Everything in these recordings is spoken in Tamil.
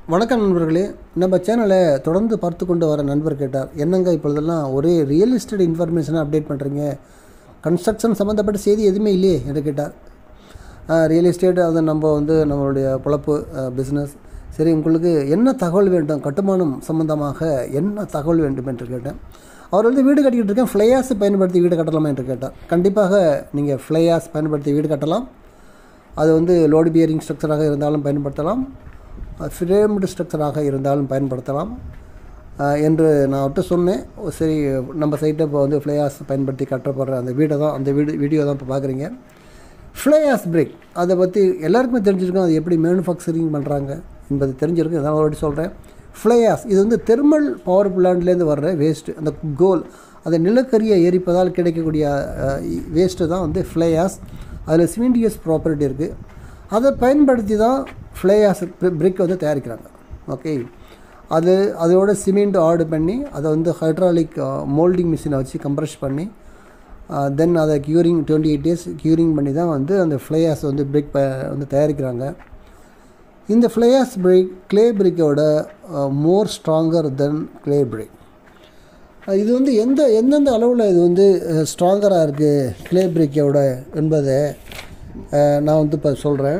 வணக்கம் நண்பர்களே நம்ம சேனலை தொடர்ந்து பார்த்து கொண்டு வர நண்பர் கேட்டார் என்னங்க இப்பொழுதெல்லாம் ஒரே ரியல் எஸ்டேட் இன்ஃபர்மேஷனை அப்டேட் பண்ணுறீங்க கன்ஸ்ட்ரக்ஷன் சம்மந்தப்பட்ட செய்தி எதுவுமே இல்லையே என்று கேட்டார் ரியல் எஸ்டேட் அது நம்ம வந்து நம்மளுடைய பொழப்பு பிஸ்னஸ் சரி உங்களுக்கு என்ன தகவல் வேண்டும் கட்டுமானம் சம்பந்தமாக என்ன தகவல் வேண்டும் என்று கேட்டேன் அவர் வந்து வீடு கட்டிக்கிட்டு இருக்கேன் ஃப்ளையாஸ் பயன்படுத்தி வீடு கட்டலாமா என்று கேட்டார் கண்டிப்பாக நீங்கள் ஃப்ளையாஸ் பயன்படுத்தி வீடு கட்டலாம் அது வந்து லோடு பியரிங் ஸ்ட்ரக்சராக இருந்தாலும் பயன்படுத்தலாம் ஃப்ரேம்டு ஸ்ட்ரக்சராக இருந்தாலும் பயன்படுத்தலாம் அஹ், என்று நான் அவர்கிட்ட சொன்னேன் ஓ, சரி நம்ம சைட்டை இப்போ வந்து ஃப்ளையாஸ் பயன்படுத்தி கட்டப்படுற அந்த வீடை தான் அந்த வீடு வீடியோ தான் இப்போ பார்க்குறீங்க ஃப்ளையாஸ் பிரேக் அதை பற்றி எல்லாருக்குமே தெரிஞ்சிருக்கும் அது எப்படி மேனுஃபேக்சரிங் பண்ணுறாங்க என்பது தெரிஞ்சிருக்கும் இதான் ஒரு சொல்கிறேன் ஃப்ளையாஸ் இது வந்து தெர்மல் பவர் பிளான்ட்லேருந்து வர்ற வேஸ்ட்டு அந்த கோல் அந்த நிலக்கரியை எரிப்பதால் கிடைக்கக்கூடிய வேஸ்ட்டு தான் வந்து ஃப்ளையாஸ் அதில் சிமெண்டியஸ் ப்ராப்பர்ட்டி இருக்குது அதை பயன்படுத்தி தான் ஃப்ளையாஸ் பிரிக் வந்து தயாரிக்கிறாங்க ஓகே அது அதோட சிமெண்ட் ஆர்டு பண்ணி அதை வந்து ஹைட்ராலிக் மோல்டிங் மிஷினை வச்சு கம்ப்ரெஸ் பண்ணி தென் அதை curing twenty eight days curing பண்ணி தான் வந்து அந்த ஃப்ளையாஸ் வந்து பிரிக் ப வந்து தயாரிக்கிறாங்க இந்த ஃப்ளையாஸ் பிரிக் கிளே பிரிக்கோட more stronger than clay brick இது வந்து எந்த எந்தெந்த அளவில் இது வந்து ஸ்ட்ராங்கராக இருக்குது கிளே பிரிக்கோட என்பதை அஹ், நான் வந்து இப்போ சொல்கிறேன்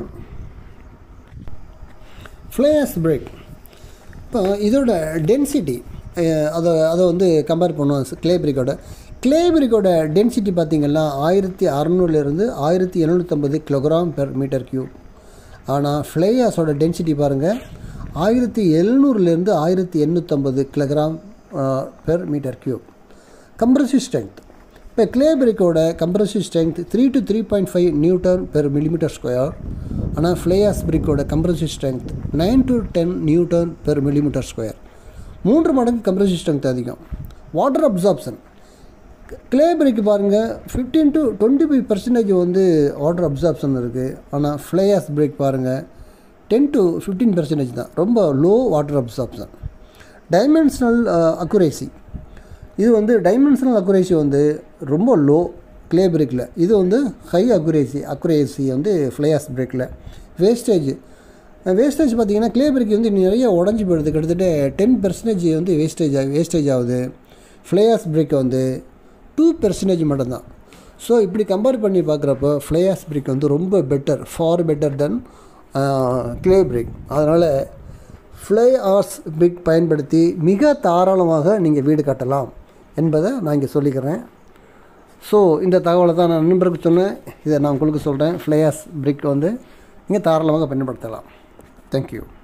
ஃப்ளையாஸ் பிரேக் இப்போ இதோட டென்சிட்டி அதை அதை வந்து கம்பேர் பண்ணுவோம் கிளே பிரிக்கோட கிளே பிரிக்கோட டென்சிட்டி பார்த்திங்கன்னா ஆயிரத்தி அறநூறுலேருந்து ஆயிரத்தி எழுநூற்றம்பது கிலோகிராம் பெர் மீட்டர் கியூப் ஆனால் ஃப்ளையாஸோட டென்சிட்டி பாருங்கள் ஆயிரத்தி எழுநூறுலேருந்து ஆயிரத்தி எண்ணூற்றம்பது kilogram per metre cube compressive strength இப்போ கிளே பிரிக்கோட compressive strength three to three point five newton per millimetre square ஆனால் ஃப்ளையாஸ் பிரிக்கோட compressive strength nine to ten newton per millimetre square மூன்று மடங்கு கம்ப்ரசிவ் ஸ்ட்ரென்த் அதிகம் வாட்டர் அப்சார்ப்ஷன் கிளே பிரிக்கு பாருங்கள் fifteen to twenty five percentage வந்து வாட்டர் அப்சார்ப்ஷன் இருக்குது ஆனால் ஃப்ளையாஸ் பிரேக் பாருங்கள் டென் டு ஃபிஃப்டீன் பர்சன்டேஜ் தான் ரொம்ப low water absorption dimensional accuracy இது வந்து டைமென்ஷனல் அக்குரேசி வந்து ரொம்ப லோ கிளே பிரேக்கில் இது வந்து ஹை அக்குரேசி அக்குரேசி வந்து ஃப்ளையாஸ் பிரேக்கில் வேஸ்டேஜ் வேஸ்டேஜ் பார்த்தீங்கன்னா கிளே பிரேக் வந்து நிறைய உடஞ்சி போயிடுது கிட்டத்தட்ட டென் பெர்சன்டேஜ் வந்து வேஸ்டேஜ் வேஸ்டேஜ் ஆகுது ஃப்ளையாஸ் பிரேக் வந்து டூ பெர்சன்டேஜ் மட்டும்தான் ஸோ இப்படி கம்பேர் பண்ணி பார்க்குறப்போ ஃப்ளையாஸ் பிரேக் வந்து ரொம்ப better far better than clay brick அதனால் ஃப்ளை ஆர்ஸ் பிரிக் பயன்படுத்தி மிக தாராளமாக நீங்கள் வீடு கட்டலாம் என்பதை நான் இங்கே சொல்லிக்கிறேன் ஸோ இந்த தகவலை தான் நான் நண்பருக்கு சொன்னேன் இதை நான் உங்களுக்கு சொல்கிறேன் ஃப்ளையாஸ் பிரிக் வந்து நீங்கள் தாராளமாக பயன்படுத்தலாம் தேங்க்யூ